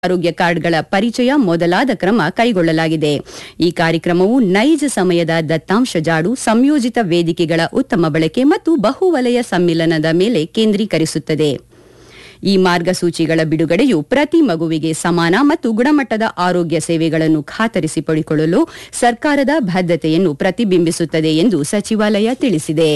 ಆರೋಗ್ಯ ಕಾರ್ಡ್ಗಳ ಪರಿಚಯ ಮೊದಲಾದ ಕ್ರಮ ಕೈಗೊಳ್ಳಲಾಗಿದೆ ಈ ಕಾರ್ಯಕ್ರಮವು ನೈಜ ಸಮಯದ ದತ್ತಾಂಶ ಜಾಡು ಸಂಯೋಜಿತ ವೇದಿಕೆಗಳ ಉತ್ತಮ ಬಳಕೆ ಮತ್ತು ಬಹುವಲಯ ಸಮ್ಮಿಲನದ ಮೇಲೆ ಕೇಂದ್ರೀಕರಿಸುತ್ತದೆ ಈ ಮಾರ್ಗಸೂಚಿಗಳ ಬಿಡುಗಡೆಯು ಪ್ರತಿ ಮಗುವಿಗೆ ಸಮಾನ ಮತ್ತು ಗುಣಮಟ್ಟದ ಆರೋಗ್ಯ ಸೇವೆಗಳನ್ನು ಖಾತರಿಸಿಪಡಿಕೊಳ್ಳಲು ಸರ್ಕಾರದ ಬದ್ಧತೆಯನ್ನು ಪ್ರತಿಬಿಂಬಿಸುತ್ತದೆ ಎಂದು ಸಚಿವಾಲಯ ತಿಳಿಸಿದೆ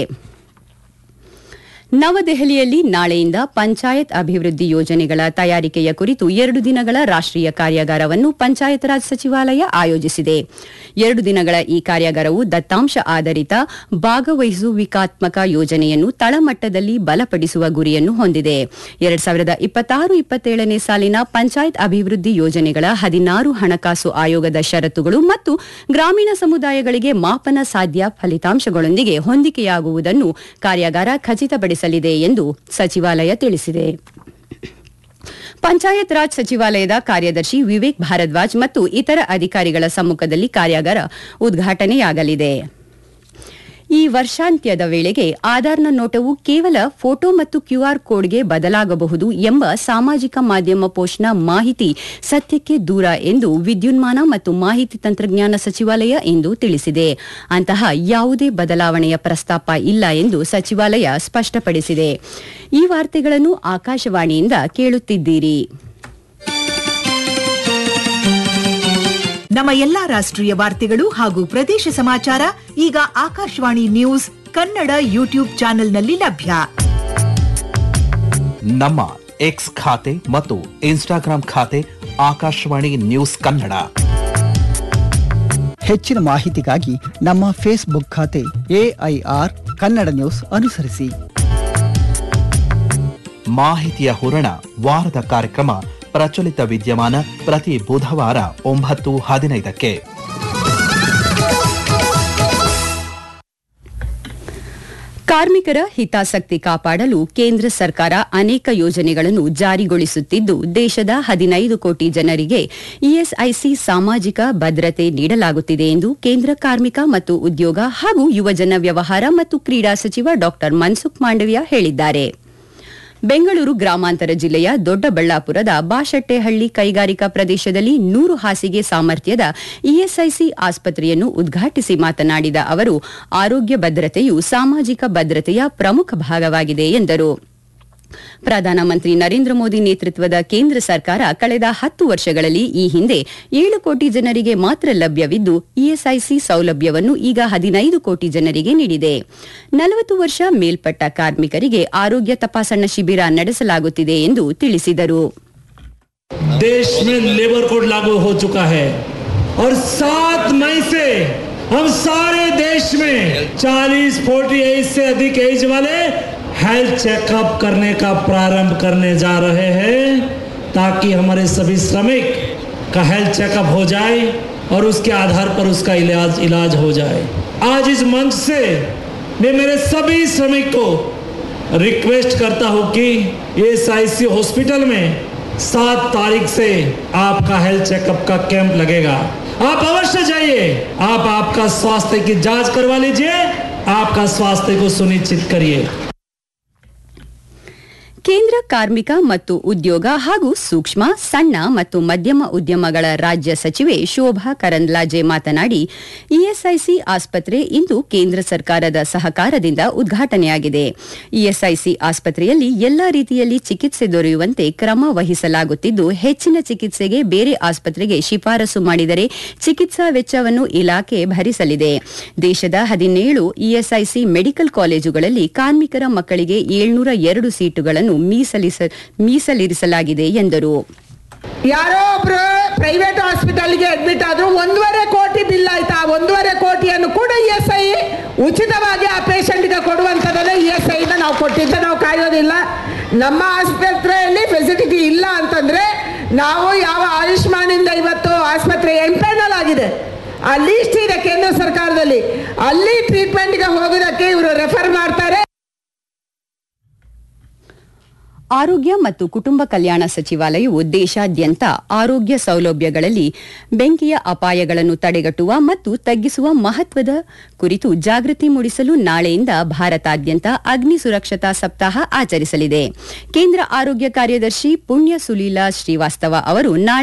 ನವದೆಹಲಿಯಲ್ಲಿ ನಾಳೆಯಿಂದ ಪಂಚಾಯತ್ ಅಭಿವೃದ್ಧಿ ಯೋಜನೆಗಳ ತಯಾರಿಕೆಯ ಕುರಿತು ಎರಡು ದಿನಗಳ ರಾಷ್ಟೀಯ ಕಾರ್ಯಾಗಾರವನ್ನು ಪಂಚಾಯತ್ ರಾಜ್ ಸಚಿವಾಲಯ ಆಯೋಜಿಸಿದೆ ಎರಡು ದಿನಗಳ ಈ ಕಾರ್ಯಾಗಾರವು ದತ್ತಾಂಶ ಆಧಾರಿತ ಭಾಗವಹಿಸುವಿಕಾತ್ಮಕ ಯೋಜನೆಯನ್ನು ತಳಮಟ್ಟದಲ್ಲಿ ಬಲಪಡಿಸುವ ಗುರಿಯನ್ನು ಹೊಂದಿದೆ ಎರಡ್ ಸಾವಿರದ ಇಪ್ಪತ್ತಾರು ಇಪ್ಪತ್ತೇಳನೇ ಸಾಲಿನ ಪಂಚಾಯತ್ ಅಭಿವೃದ್ಧಿ ಯೋಜನೆಗಳ ಹದಿನಾರು ಹಣಕಾಸು ಆಯೋಗದ ಷರತ್ತುಗಳು ಮತ್ತು ಗ್ರಾಮೀಣ ಸಮುದಾಯಗಳಿಗೆ ಮಾಪನ ಸಾಧ್ಯ ಫಲಿತಾಂಶಗಳೊಂದಿಗೆ ಹೊಂದಿಕೆಯಾಗುವುದನ್ನು ಕಾರ್ಯಾಗಾರ ಖಚಿತಪಡಿಸಲಿದೆ ಎಂದು ಸಚಿವಾಲಯ ತಿಳಿಸಿದೆ ಪಂಚಾಯತ್ ರಾಜ್ ಸಚಿವಾಲಯದ ಕಾರ್ಯದರ್ಶಿ ವಿವೇಕ್ ಭಾರದ್ವಾಜ್ ಮತ್ತು ಇತರ ಅಧಿಕಾರಿಗಳ ಸಮ್ಮುಖದಲ್ಲಿ ಕಾರ್ಯಾಗಾರ ಉದ್ಘಾಟನೆಯಾಗಲಿದೆ ಈ ವರ್ಷಾಂತ್ಯದ ವೇಳೆಗೆ ಆಧಾರ್ನ ನೋಟವು ಕೇವಲ ಫೋಟೋ ಮತ್ತು ಕ್ಯೂಆರ್ ಕೋಡ್ಗೆ ಬದಲಾಗಬಹುದು ಎಂಬ ಸಾಮಾಜಿಕ ಮಾಧ್ಯಮ ಪೋಸ್ಟ್ನ ಮಾಹಿತಿ ಸತ್ಯಕ್ಕೆ ದೂರ ಎಂದು ವಿದ್ಯುನ್ಮಾನ ಮತ್ತು ಮಾಹಿತಿ ತಂತ್ರಜ್ಞಾನ ಸಚಿವಾಲಯ ಇಂದು ತಿಳಿಸಿದೆ ಅಂತಹ ಯಾವುದೇ ಬದಲಾವಣೆಯ ಪ್ರಸ್ತಾಪ ಇಲ್ಲ ಎಂದು ಸಚಿವಾಲಯ ಸ್ಪಷ್ಟಪಡಿಸಿದೆ ಈ ವಾರ್ತೆಗಳನ್ನು ಆಕಾಶವಾಣಿಯಿಂದ ಕೇಳುತ್ತಿದ್ದೀರಿ ನಮ್ಮ ಎಲ್ಲಾ ರಾಷ್ಟ್ರೀಯ ವಾರ್ತೆಗಳು ಹಾಗೂ ಪ್ರದೇಶ ಸಮಾಚಾರ ಈಗ ಆಕಾಶವಾಣಿ ನ್ಯೂಸ್ ಕನ್ನಡ ಯೂಟ್ಯೂಬ್ ಚಾನೆಲ್ನಲ್ಲಿ ಲಭ್ಯ ನಮ್ಮ ಎಕ್ಸ್ ಖಾತೆ ಮತ್ತು ಇನ್ಸ್ಟಾಗ್ರಾಂ ಖಾತೆ ಆಕಾಶವಾಣಿ ನ್ಯೂಸ್ ಕನ್ನಡ ಹೆಚ್ಚಿನ ಮಾಹಿತಿಗಾಗಿ ನಮ್ಮ ಫೇಸ್ಬುಕ್ ಖಾತೆ ಎಐಆರ್ ಕನ್ನಡ ನ್ಯೂಸ್ ಅನುಸರಿಸಿ ಮಾಹಿತಿಯ ಹೂರಣ ವಾರದ ಕಾರ್ಯಕ್ರಮ ಪ್ರಚಲಿತ ವಿದ್ಯಮಾನ ಪ್ರತಿ ಬುಧವಾರ ಒಂಬತ್ತು ಹದಿನೈದಕ್ಕೆ ಕಾರ್ಮಿಕರ ಹಿತಾಸಕ್ತಿ ಕಾಪಾಡಲು ಕೇಂದ್ರ ಸರ್ಕಾರ ಅನೇಕ ಯೋಜನೆಗಳನ್ನು ಜಾರಿಗೊಳಿಸುತ್ತಿದ್ದು ದೇಶದ ಹದಿನೈದು ಕೋಟಿ ಜನರಿಗೆ ಇಎಸ್ಐಸಿ ಸಾಮಾಜಿಕ ಭದ್ರತೆ ನೀಡಲಾಗುತ್ತಿದೆ ಎಂದು ಕೇಂದ್ರ ಕಾರ್ಮಿಕ ಮತ್ತು ಉದ್ಯೋಗ ಹಾಗೂ ಯುವಜನ ವ್ಯವಹಾರ ಮತ್ತು ಕ್ರೀಡಾ ಸಚಿವ ಡಾ ಮನ್ಸುಖ್ ಮಾಂಡವಿಯಾ ಹೇಳಿದ್ದಾರೆ ಬೆಂಗಳೂರು ಗ್ರಾಮಾಂತರ ಜಿಲ್ಲೆಯ ದೊಡ್ಡಬಳ್ಳಾಪುರದ ಬಾಶೆಟ್ಟೆಹಳ್ಳಿ ಕೈಗಾರಿಕಾ ಪ್ರದೇಶದಲ್ಲಿ ನೂರು ಹಾಸಿಗೆ ಸಾಮರ್ಥ್ಯದ ಇಎಸ್ಐಸಿ ಆಸ್ಪತ್ರೆಯನ್ನು ಉದ್ಘಾಟಿಸಿ ಮಾತನಾಡಿದ ಅವರು ಆರೋಗ್ಯ ಭದ್ರತೆಯು ಸಾಮಾಜಿಕ ಭದ್ರತೆಯ ಪ್ರಮುಖ ಭಾಗವಾಗಿದೆ ಎಂದರು ಪ್ರಧಾನಮಂತ್ರಿ ನರೇಂದ್ರ ಮೋದಿ ನೇತೃತ್ವದ ಕೇಂದ್ರ ಸರ್ಕಾರ ಕಳೆದ ಹತ್ತು ವರ್ಷಗಳಲ್ಲಿ ಈ ಹಿಂದೆ ಏಳು ಕೋಟಿ ಜನರಿಗೆ ಮಾತ್ರ ಲಭ್ಯವಿದ್ದು ಇಎಸ್ಐಸಿ ಸೌಲಭ್ಯವನ್ನು ಈಗ ಹದಿನೈದು ಕೋಟಿ ಜನರಿಗೆ ನೀಡಿದೆ ನಲವತ್ತು ವರ್ಷ ಮೇಲ್ಪಟ್ಟ ಕಾರ್ಮಿಕರಿಗೆ ಆರೋಗ್ಯ ತಪಾಸಣಾ ಶಿಬಿರ ನಡೆಸಲಾಗುತ್ತಿದೆ ಎಂದು ತಿಳಿಸಿದರು देश में लेबर कोड लागू हो चुका है और सात मई से हम सारे देश में 40 फोर्टी एज से अधिक एज वाले हेल्थ चेकअप करने का प्रारंभ करने जा रहे हैं ताकि हमारे सभी श्रमिक का हेल्थ चेकअप हो जाए और उसके आधार पर उसका इलाज इलाज हो जाए आज इस मंच से मैं मेरे सभी श्रमिक को रिक्वेस्ट करता हूं कि एस हॉस्पिटल में सात तारीख से आपका हेल्थ चेकअप का कैंप लगेगा आप अवश्य जाइए आप आपका स्वास्थ्य की जांच करवा लीजिए आपका स्वास्थ्य को सुनिश्चित करिए ಕೇಂದ್ರ ಕಾರ್ಮಿಕ ಮತ್ತು ಉದ್ಯೋಗ ಹಾಗೂ ಸೂಕ್ಷ್ಮ ಸಣ್ಣ ಮತ್ತು ಮಧ್ಯಮ ಉದ್ಯಮಗಳ ರಾಜ್ಯ ಸಚಿವೆ ಶೋಭಾ ಕರಂದ್ಲಾಜೆ ಮಾತನಾಡಿ ಇಎಸ್ಐಸಿ ಆಸ್ಪತ್ರೆ ಇಂದು ಕೇಂದ್ರ ಸರ್ಕಾರದ ಸಹಕಾರದಿಂದ ಉದ್ಘಾಟನೆಯಾಗಿದೆ ಇಎಸ್ಐಸಿ ಆಸ್ಪತ್ರೆಯಲ್ಲಿ ಎಲ್ಲಾ ರೀತಿಯಲ್ಲಿ ಚಿಕಿತ್ಸೆ ದೊರೆಯುವಂತೆ ಕ್ರಮ ವಹಿಸಲಾಗುತ್ತಿದ್ದು ಹೆಚ್ಚಿನ ಚಿಕಿತ್ಸೆಗೆ ಬೇರೆ ಆಸ್ಪತ್ರೆಗೆ ಶಿಫಾರಸು ಮಾಡಿದರೆ ಚಿಕಿತ್ಸಾ ವೆಚ್ಚವನ್ನು ಇಲಾಖೆ ಭರಿಸಲಿದೆ ದೇಶದ ಹದಿನೇಳು ಇಎಸ್ಐಸಿ ಮೆಡಿಕಲ್ ಕಾಲೇಜುಗಳಲ್ಲಿ ಕಾರ್ಮಿಕರ ಮಕ್ಕಳಿಗೆ ಏಳ್ನೂರ ಎರಡು ಸೀಟುಗಳನ್ನು ಮೀಸಲಿಸ ಮೀಸಲಿರಿಸಲಾಗಿದೆ ಎಂದರು ಯಾರೋ ಒಬ್ರು ಪ್ರೈವೇಟ್ ಹಾಸ್ಪಿಟಲ್ಗೆ ಅಡ್ಮಿಟ್ ಆದ್ರು ಒಂದೂವರೆ ಕೋಟಿ ಬಿಲ್ ಆಯ್ತಾ ಆ ಒಂದೂವರೆ ಕೋಟಿಯನ್ನು ಕೂಡ ಇ ಎಸ್ ಐ ಉಚಿತವಾಗಿ ಆ ಪೇಷಂಟ್ಗೆ ಕೊಡುವಂಥದ್ದನ್ನ ಇ ಎಸ್ ಐನ ನಾವು ಕೊಟ್ಟಿದ್ದ ನಾವು ಕಾಯೋದಿಲ್ಲ ನಮ್ಮ ಆಸ್ಪತ್ರೆಯಲ್ಲಿ ಫೆಸಿಲಿಟಿ ಇಲ್ಲ ಅಂತಂದ್ರೆ ನಾವು ಯಾವ ಆಯುಷ್ಮಾನಿಂದ ಇವತ್ತು ಆಸ್ಪತ್ರೆ ಎಂಪೆನಲ್ ಆಗಿದೆ ಆ ಲೀಸ್ಟ್ ಇದೆ ಕೇಂದ್ರ ಸರ್ಕಾರದಲ್ಲಿ ಅಲ್ಲಿ ಟ್ರೀಟ್ಮೆಂಟ್ಗೆ ಹೋಗೋದಕ್ಕೆ ಇವರು ರೆಫರ್ ಮಾಡ್ತಾರೆ ಆರೋಗ್ಯ ಮತ್ತು ಕುಟುಂಬ ಕಲ್ಯಾಣ ಸಚಿವಾಲಯವು ದೇಶಾದ್ಯಂತ ಆರೋಗ್ಯ ಸೌಲಭ್ಯಗಳಲ್ಲಿ ಬೆಂಕಿಯ ಅಪಾಯಗಳನ್ನು ತಡೆಗಟ್ಟುವ ಮತ್ತು ತಗ್ಗಿಸುವ ಮಹತ್ವದ ಕುರಿತು ಜಾಗೃತಿ ಮೂಡಿಸಲು ನಾಳೆಯಿಂದ ಭಾರತಾದ್ಯಂತ ಅಗ್ನಿ ಸುರಕ್ಷತಾ ಸಪ್ತಾಹ ಆಚರಿಸಲಿದೆ ಕೇಂದ್ರ ಆರೋಗ್ಯ ಕಾರ್ಯದರ್ಶಿ ಪುಣ್ಯ ಸುಲೀಲಾ ಶ್ರೀವಾಸ್ತವ ಅವರು ನಾಳೆ